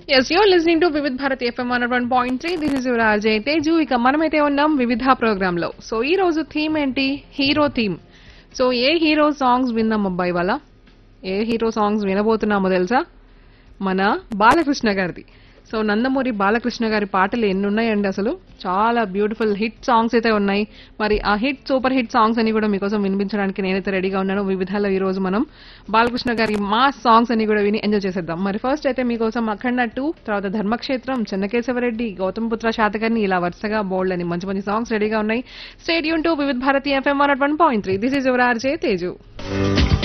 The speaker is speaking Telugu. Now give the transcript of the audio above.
yes you're listening to Vividh Bharat FM one one point three this is your RJ Teju ఇక మనమైతే ఉన్నాం వివిధ ప్రోగ్రామ్ లో సో ఈ రోజు థీమ్ ఏంటి hero theme so a hero songs విన్నాం అబ్బాయి వాళ్ళ ఏ హీరో సాంగ్స్ వినబోతున్నామో తెలుసా మన బాలకృష్ణ గారిది సో నందమూరి బాలకృష్ణ గారి పాటలు ఎన్ని ఉన్నాయండి అసలు చాలా బ్యూటిఫుల్ హిట్ సాంగ్స్ అయితే ఉన్నాయి మరి ఆ హిట్ సూపర్ హిట్ సాంగ్స్ అని కూడా మీకోసం వినిపించడానికి నేనైతే రెడీగా ఉన్నాను వివిధాలో ఈ రోజు మనం బాలకృష్ణ గారి మాస్ సాంగ్స్ అని కూడా విని ఎంజాయ్ చేసేద్దాం మరి ఫస్ట్ అయితే మీకోసం అఖండ టూ తర్వాత ధర్మక్షేత్రం చెన్నకేశవరెడ్డి గౌతమ్ పుత్ర శాతకర్ణి ఇలా వరుసగా బోల్డ్ అని మంచి మంచి సాంగ్స్ రెడీగా ఉన్నాయి stay tuned to Vividh Bharati FM one point three this is your RJ Teju